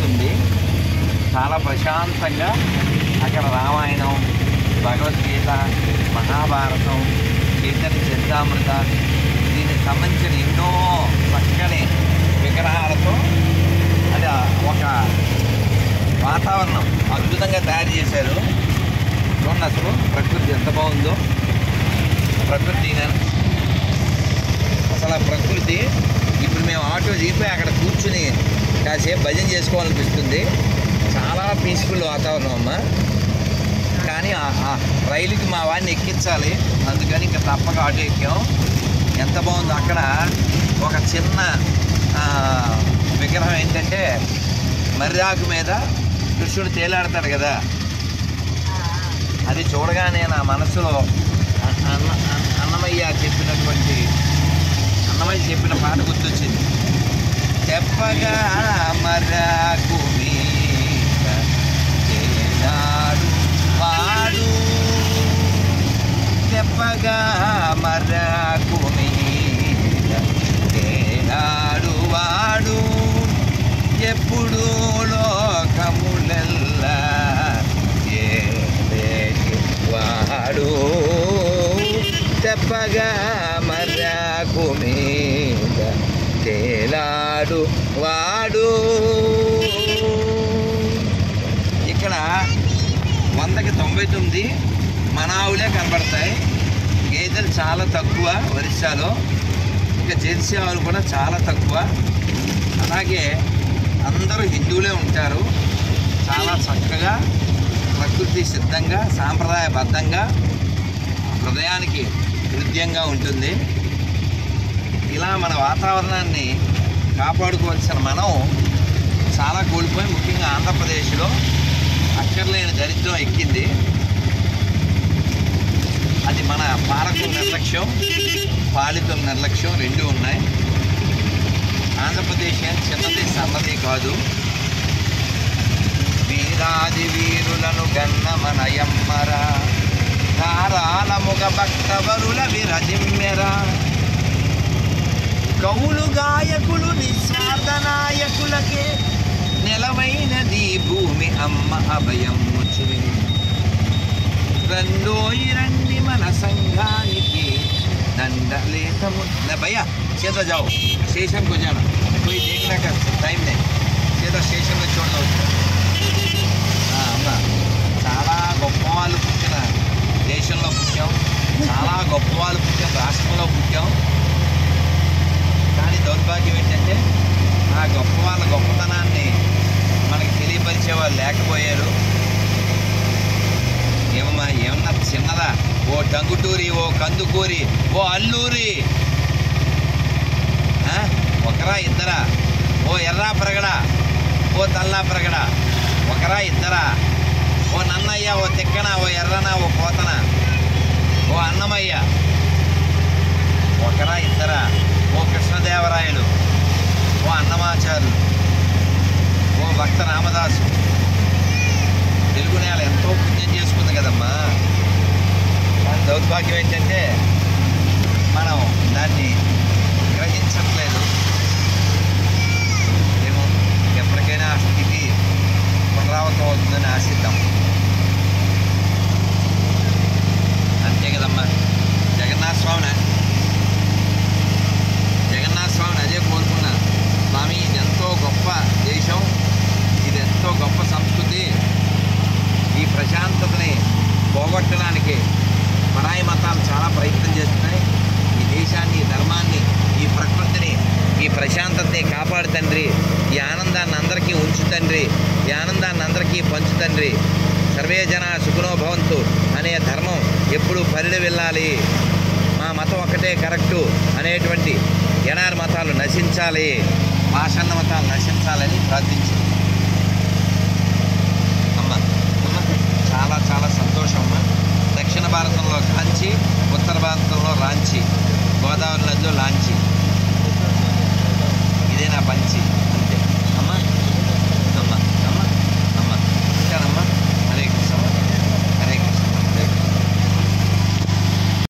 ఉంది చాలా ప్రశాంతంగా అక్కడ రామాయణం భగవద్గీత మహాభారతం చైతన్య చరితామృత దీనికి సంబంధించిన ఎన్నో చక్కని విగ్రహాలతో అది ఒక వాతావరణం అద్భుతంగా తయారు చేశారు చూడండి అసలు ప్రకృతి ఎంత బాగుందో ప్రకృతి అసలు ఆ ప్రకృతి ఇప్పుడు మేము ఆటో దిగిపోయి అక్కడ కూర్చుని కాసేపు భజన చేసుకోవాలనిపిస్తుంది చాలా పీస్ఫుల్ వాతావరణం అమ్మ కానీ ఆ- ఆ రైలుకి మా వాడిని ఎక్కించాలి అందుకని ఇంకా తప్పక ఆటో ఎక్కాం ఎంత బాగుందో అక్కడ ఒక చిన్న ఆ, విగ్రహం ఏంటంటే మర్రాకు మీద కృష్ణుడు తేలాడతాడు కదా అది చూడగానే నా మనసులో అ- అన్న అన్న- అన్నమయ్య చెప్పినటువంటి అన్నమయ్య చెప్పిన పాట గుర్తొచ్చింది చెప్పగా మర్రాకు మీద తేలాడు వాడు చెప్పగా మర్రాకు మీద తేలాడు వాడు ఎప్పుడు లోకములల్లా ఏలేటి వాడు చెప్పగా మర్రాకు మీద తేలాడు వాడు ఇక్కడ వందకి తొంభై తొమ్మిది మన ఆవులే కనబడతాయి గేదెలు చాలా తక్కువ ఒరిస్సాలో ఇంకా జెర్సీ ఆవులు కూడా చాలా తక్కువ అలాగే అందరూ హిందువులే ఉంటారు చాలా చక్కగా ప్రకృతి సిద్ధంగా సాంప్రదాయబద్ధంగా హృదయానికి హృదయంగా ఉంటుంది ఇలా మన వాతావరణాన్ని కాపాడుకోవాల్సిన మనం చాలా కోల్పోయి ముఖ్యంగా ఆంధ్రప్రదేశ్లో అక్కర్లేని దరిద్రం ఎక్కింది అది మన పాలకుల నిర్లక్ష్యం పాలితుల నిర్లక్ష్యం రెండు ఉన్నాయి ఆంధ్రప్రదేశ్ ఏం చిన్నది సన్నది కాదు వీరాది వీరులను గన్న మనయమ్మరా తారాల ముగ భక్తవరుల విరజిమ్మెరా కవులు గాయకులు నిస్వార్థ నాయకులకే నెలవైనది భూమి అమ్మ అభయం ముచిరి రండోయి రండి మన సంఘానికి దండలేతము ना भैया सीधा जाओ स्टेशन को जाना कोई देखने का टाइम नहीं सीधा స్టేషన్ లో చూడలో అమ్మ చాలా గొప్ప వాళ్ళు పుట్టిన దేశంలో పుట్టాం చాలా గొప్ప వాళ్ళు పుట్టిన రాష్ట్రంలో పుట్టాం కానీ దౌర్భాగ్యం ఏంటంటే ఆ గొప్ప వాళ్ళ గొప్పతనాన్ని మనకి తెలియపరిచే వాళ్ళు లేకపోయారు ఏమమ్మా ఏమన్నా చిన్నదా ఓ టంగుటూరి ఓ కందుకూరి ఓ అల్లూరి ఆ? ఒకరా ఇద్దరా ఓ ఎర్రా ప్రగడ ఓ తల్లా ప్రగడ ఒకరా ఇద్దరా ఓ నన్నయ్య ఓ తిక్కన ఓ ఎర్రన ఓ పోతన ఓ అన్నమయ్య ఒకరా ఇద్దరా ఓ కృష్ణదేవరాయలు ఓ అన్నమాచారులు ఓ భక్త రామదాసు తెలుగు నేల ఎంతో పుణ్యం చేసుకుంది కదమ్మా కానీ దౌర్భాగ్యం ఏంటంటే మనం దాన్ని గ్రహించట్లేదు ఏమో ఎప్పటికైనా ఆ స్థితి పునరావృతం అవుతుందని ఆశిద్దాం అంతే కదమ్మా జగన్నాథ స్వామిని జగన్నాథ స్వామిని అదే కోరుకున్నా స్వామి ఇది ఎంతో గొప్ప దేశం ఇది ఎంతో గొప్ప సంస్కృతి ఈ ప్రశాంతతని పోగొట్టడానికి పరాయి మతాలు చాలా ప్రయత్నం చేస్తున్నాయి ఈ దేశాన్ని ఈ ధర్మాన్ని ఈ ప్రకృతిని ఈ ప్రశాంతతని కాపాడు తండ్రి ఈ ఆనందాన్ని అందరికీ ఉంచు తండ్రి ఈ ఆనందాన్ని అందరికీ పంచు తండ్రి సర్వే జన సుఖనో భవంతు అనే ధర్మం ఎప్పుడు పరిడి వెళ్ళాలి మా మతం ఒక్కటే కరెక్టు అనేటువంటి ఎడారి మతాలు నశించాలి పాషాణ మతాలు నశించాలని ప్రార్థించింది అమ్మ అమ్మ చాలా చాలా సంతోషం అమ్మ దక్షిణ భారతంలో కాంచి ఉత్తర భారతంలో రాంచి గోదావరి నదిలో లాంచి ఇదే నా పంచి